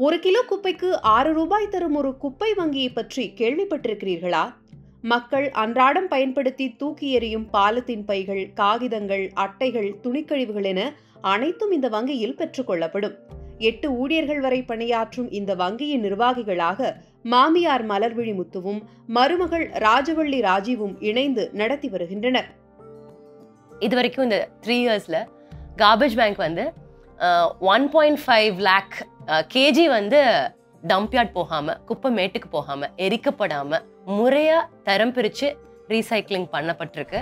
ஒரு கிலோ குப்பைக்கு ஆறு ரூபாய் தரும் ஒரு குப்பை வங்கியை பற்றி கேள்விப்பட்டிருக்கிறீர்களா மக்கள் அன்றாடம் பயன்படுத்தி தூக்கி எறியும் பாலத்தின் பைகள் காகிதங்கள் அட்டைகள் துணிக்கழிவுகள் என அனைத்தும் இந்த வங்கியில் பெற்றுக்கொள்ளப்படும் எட்டு ஊழியர்கள் வரை பணியாற்றும் இந்த வங்கியின் நிர்வாகிகளாக மாமியார் மலர்விழி முத்துவும் மருமகள் ராஜவள்ளி ராஜீவும் இணைந்து நடத்தி வருகின்றனர் இது வரைக்கும் இந்த த்ரீ இயர்ஸில் கார்பேஜ் பேங்க் வந்து one point five lakh KG வந்து டம்ப்யார்ட் போகாமல் குப்பை மேட்டுக்கு போகாமல் எரிக்கப்படாமல் முறையாக தரம் பிரித்து ரீசைக்ளிங் பண்ணப்பட்டிருக்கு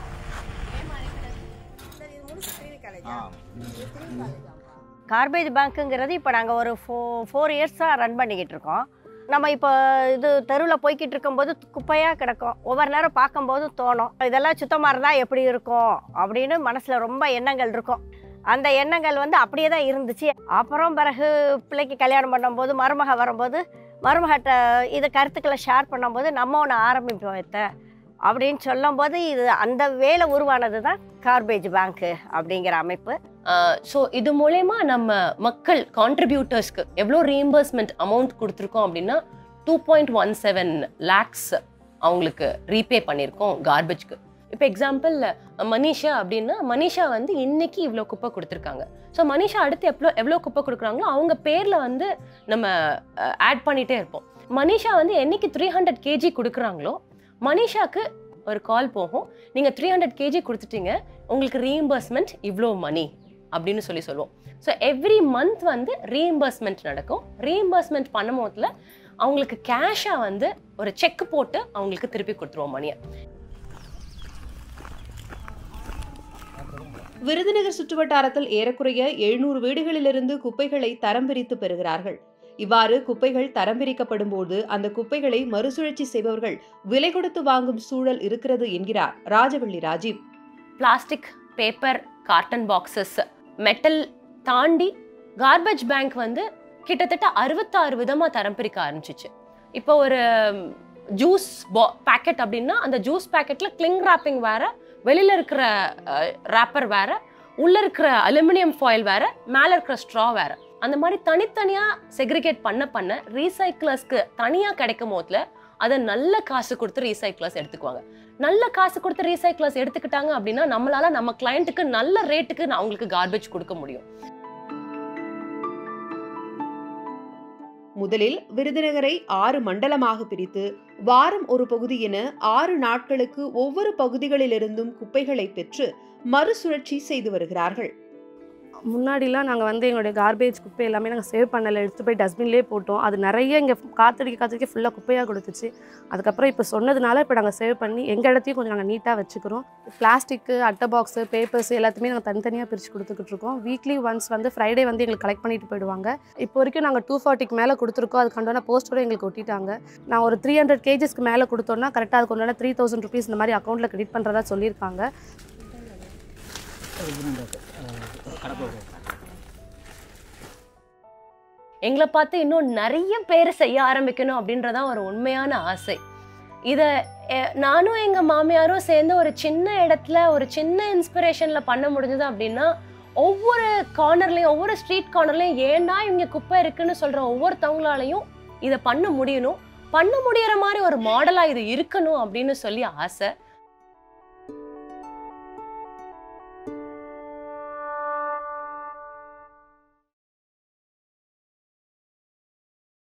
கார்பேஜ் பேங்க்குங்கிறது இப்போ நாங்கள் ஒரு ஃபோ ஃபோர் இயர்ஸாக ரன் பண்ணிக்கிட்டு இருக்கோம் நம்ம இப்போ இது தெருவில் போய்கிட்டு இருக்கும்போது குப்பையாக கிடக்கும் ஒவ்வொரு நேரம் பார்க்கும்போது தோணும் இதெல்லாம் சுத்தமாக இருந்தால் எப்படி இருக்கும் அப்படின்னு மனசில் ரொம்ப எண்ணங்கள் இருக்கும் அந்த எண்ணங்கள் வந்து அப்படியே தான் இருந்துச்சு அப்புறம் பிறகு பிள்ளைக்கு கல்யாணம் பண்ணும்போது மருமக வரும்போது மருமகிட்ட இது கருத்துக்களை ஷேர் பண்ணும்போது நம்ம ஒன்று ஆரம்பிப்போம் இத்த அப்படின்னு சொல்லும்போது இது அந்த வேலை உருவானது தான் கார்பேஜ் பேங்க்கு அப்படிங்கிற அமைப்பு ஸோ இது மூலயமா நம்ம மக்கள் கான்ட்ரிபியூட்டர்ஸ்க்கு எவ்வளோ ரீஎம்பர்ஸ்மெண்ட் அமௌண்ட் கொடுத்துருக்கோம் அப்படின்னா two point one seven lakhs அவங்களுக்கு ரீபே பண்ணியிருக்கோம் கார்பேஜ்க்கு இப்போ எக்ஸாம்பிள் மனிஷா அப்படின்னா மனிஷா வந்து இன்னைக்கு இவ்வளோ குப்பை கொடுத்துருக்காங்க ஸோ மனிஷா அடுத்து எவ்வளோ எவ்வளோ குப்பை கொடுக்குறாங்களோ அவங்க பேரில் வந்து நம்ம ஆட் பண்ணிகிட்டே இருப்போம் மனிஷா வந்து என்னைக்கு த்ரீ ஹண்ட்ரட் கேஜி கொடுக்குறாங்களோ மனிஷாக்கு ஒரு கால் போகும் நீங்கள் த்ரீ ஹண்ட்ரட் கேஜி கொடுத்துட்டீங்க உங்களுக்கு ரீஎம்பர்ஸ்மெண்ட் இவ்வளோ மணி அப்படின்னு சொல்லி சொல்லுவோம் ஸோ எவ்ரி மந்த் வந்து ரீஎம்பர்ஸ்மெண்ட் நடக்கும் ரீஎம்பர்ஸ்மெண்ட் பண்ணும் போதில் அவங்களுக்கு கேஷாக வந்து ஒரு செக் போட்டு அவங்களுக்கு திருப்பி கொடுத்துருவோம் மணியை விருதுநகர் சுற்றுவட்டாரத்தில் ஏறக்குறைய எழுநூறு வீடுகளிலிருந்து குப்பைகளை தரம் பிரித்து பெறுகிறார்கள் இவ்வாறு குப்பைகள் தரம் பிரிக்கப்படும் போது அந்த குப்பைகளை மறுசுழற்சி செய்பவர்கள் விலை கொடுத்து வாங்கும் சூழல் இருக்கிறது என்கிறார் Rajavalli Rajiv plastic paper carton boxes metal தாண்டி கார்பேஜ் பேங்க் வந்து கிட்டத்தட்ட அறுபத்தாறு விதமாக தரம் பிரிக்க ஆரம்பிச்சிச்சு இப்போ ஒரு ஜூஸ் பா பேக்கெட் அப்படின்னா அந்த ஜூஸ் பேக்கெட்டில் கிளிங் ராப்பிங் வேற வெளியில் இருக்கிற ரேப்பர் வேற உள்ளே இருக்கிற அலுமினியம் ஃபாயில் வேற மேலே இருக்கிற ஸ்ட்ரா வேற அந்த மாதிரி தனித்தனியாக செக்ரிகேட் பண்ண பண்ண ரீசைக்கிளர்ஸ்க்கு தனியாக கிடைக்கும் போதில் அதை நல்ல காசு கொடுத்து ரீசைக்கிளர்ஸ் எடுத்துக்குவாங்க நல்ல காசு கொடுத்து ரீசைக்கிளர்ஸ் எடுத்துக்கிட்டாங்க அப்படின்னா நம்மளால நம்ம கிளையண்ட்டுக்கு நல்ல ரேட்டுக்கு அவங்களுக்கு கார்பேஜ் கொடுக்க முடியும் முதலில் விருதுநகரை ஆறு மண்டலமாக பிரித்து வாரம் ஒரு பகுதி என ஆறு நாட்களுக்கு ஒவ்வொரு பகுதிகளிலிருந்தும் குப்பைகளை பெற்று மறுசுழற்சி செய்து வருகிறார்கள் முன்னாடிலாம் நாங்கள் வந்து எங்களுடைய கார்பேஜ் குப்பை எல்லாமே நாங்கள் சேவ் பண்ணலை எடுத்துகிட்டு போய் டஸ்ட்பின்லேயே போட்டோம் அது நிறைய இங்கே காத்தடிக்க காத்தடிக்க ஃபுல்லாக குப்பையாக கொடுத்துச்சு அதுக்கப்புறம் இப்போ சொன்னதுனால இப்போ நாங்கள் சேவ் பண்ணி எங்கள் இடத்தையும் கொஞ்சம் நாங்கள் நீட்டாக வச்சுக்கிறோம் பிளாஸ்டிக்கு அட்டை பாக்ஸு பேப்பர்ஸ் எல்லாத்தையுமே நாங்கள் தனித்தனியாக பிரித்து கொடுத்துக்கிட்டு இருக்கோம் வீக்லி ஒன்ஸ் வந்து ஃப்ரைடே வந்து எங்களுக்கு கலெக்ட் பண்ணிட்டு போயிடுவாங்க இப்போ வரைக்கும் நாங்கள் டூ ஃபார்ட்டிக்கு மேலே கொடுத்துருக்கோம் அதுக்கு உண்டான போஸ்டோட எங்களுக்கு ஒட்டிட்டாங்க நான் ஒரு த்ரீ ஹண்ட்ரட் கேஜஸ்க்கு மேலே கொடுத்தோன்னா கரெக்டாக அதுக்கு உண்டான த்ரீ தௌசண்ட் ருபீஸ் இந்த மாதிரி அக்கௌண்ட்டில் கிரெடிட் பண்ணுறதா சொல்லியிருக்காங்க எங்களை பார்த்து இன்னும் நிறைய பேர் செய்ய ஆரம்பிக்கணும் அப்படின்றதான் ஒரு உண்மையான ஆசை இதை நானும் எங்கள் மாமியாரும் சேர்ந்து ஒரு சின்ன இடத்துல ஒரு சின்ன இன்ஸ்பிரேஷனில் பண்ண முடிஞ்சது அப்படின்னா ஒவ்வொரு கார்னர்லையும் ஒவ்வொரு ஸ்ட்ரீட் கார்னர்லையும் ஏன்டா இங்கே குப்பை இருக்குன்னு சொல்கிற ஒவ்வொருத்தவங்களாலையும் இதை பண்ண முடியணும் பண்ண முடியற மாதிரி ஒரு மாடலாக இது இருக்கணும் அப்படின்னு சொல்லி ஆசை